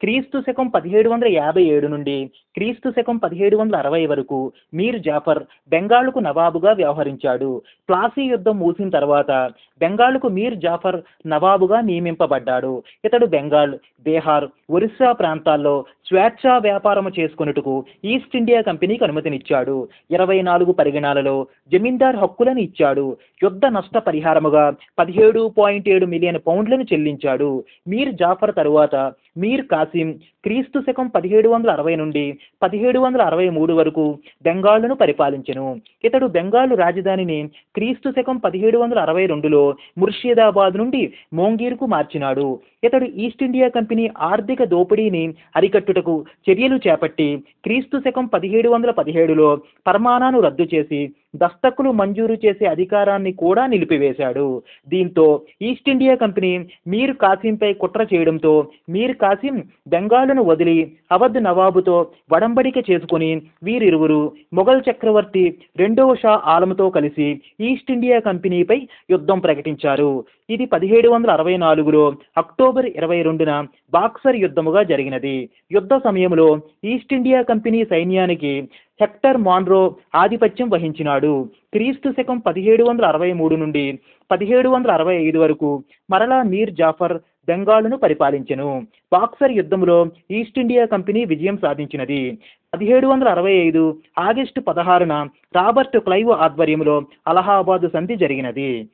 క్రీస్తు శకం పదిహేడు వందల యాభై ఏడు నుండి క్రీస్తు శకం పదిహేడు వందల అరవై వరకు మీర్ జాఫర్ బెంగాల్కు నవాబుగా వ్యవహరించాడు ప్లాసీ యుద్ధం ముగిసిన తర్వాత బెంగాల్కు మీర్ జాఫర్ నవాబుగా నియమింపబడ్డాడు ఇతడు బెంగాల్ బీహార్ ఒరిస్సా ప్రాంతాల్లో స్వేచ్ఛా వ్యాపారము చేసుకొనుటకు ఈస్ట్ ఇండియా కంపెనీకి అనుమతినిచ్చాడు ఇరవై నాలుగు పరిగణాలలో జమీందార్ హక్కులను ఇచ్చాడు యుద్ధ నష్ట పరిహారముగా పదిహేడు పాయింట్ ఏడు మిలియన్ పౌండ్లను చెల్లించాడు మీర్ జాఫర్ తరువాత మీర్ కాసిం క్రీస్తు శకం పదిహేడు వందల అరవై నుండి పదిహేడు వందల అరవై మూడు వరకు బెంగాల్ను పరిపాలించెను ఇతడు బెంగాలు రాజధానిని క్రీస్తు శకం పదిహేడు వందల అరవై రెండులో ముర్షిదాబాద్ నుండి మోంగీర్కు మార్చినాడు ఇతడు ఈస్ట్ ఇండియా కంపెనీ ఆర్థిక దోపిడీని అరికట్టుటకు చర్యలు చేపట్టి క్రీస్తు శకం పదిహేడు వందల పదిహేడులో పరమాణాను రద్దు చేసి దస్తకులు మంజూరు చేసే అధికారాన్ని కూడా నిలిపివేశాడు దీంతో ఈస్ట్ ఇండియా కంపెనీ మీర్ కాసింపై కుట్ర చేయడంతో మీర్ కాసిం బెంగాలును వదిలి అవధ్ నవాబుతో వడంబడిక చేసుకుని వీరిరువురు మొఘల్ చక్రవర్తి రెండవ షా ఆలంతో కలిసి ఈస్ట్ ఇండియా కంపెనీపై యుద్ధం ప్రకటించారు ఇది పదిహేడు వందల అరవై నాలుగులో అక్టోబర్ ఇరవై రెండున బాక్సర్ యుద్ధముగా జరిగినది యుద్ధ సమయంలో ఈస్ట్ ఇండియా కంపెనీ సైన్యానికి హెక్టర్ మాన్రో ఆధిపత్యం వహించినాడు క్రీస్తు శకం పదిహేడు వందల అరవై మూడు నుండి పదిహేడు వందల అరవై ఐదు వరకు మరలా మీర్ జాఫర్ బెంగాలును పరిపాలించెను బాక్సర్ యుద్ధంలో ఈస్ట్ ఇండియా కంపెనీ విజయం సాధించినది పదిహేడు వందల అరవై ఐదు ఆగస్టు పదహారున రాబర్ట్ క్లైవ్ ఆధ్వర్యంలో అలహాబాద్ సంధి జరిగినది